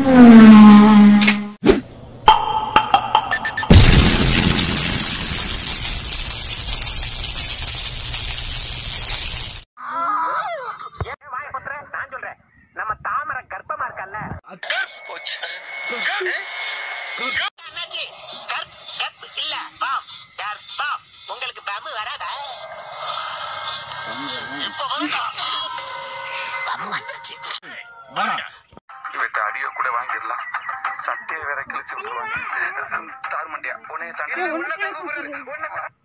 ஏன் வாயை பொத்துற? நான் சொல்றேன் நம்ம தாமரை கர்ப்பமா இருக்கல்ல அண்ணாச்சி, கர்ப், கர்ப் இல்ல, பாம், கர்ப்பம். உங்களுக்கு பம்மு வராதா இப்ப வருதா? பம்மு வந்துருச்சு இவட்ட அடியோ கூட வாங்கிடலாம் சட்டையை வேற கிழிச்சு விட்டுருவாங்க தார் மண்டியா உன்னைய தாண்டி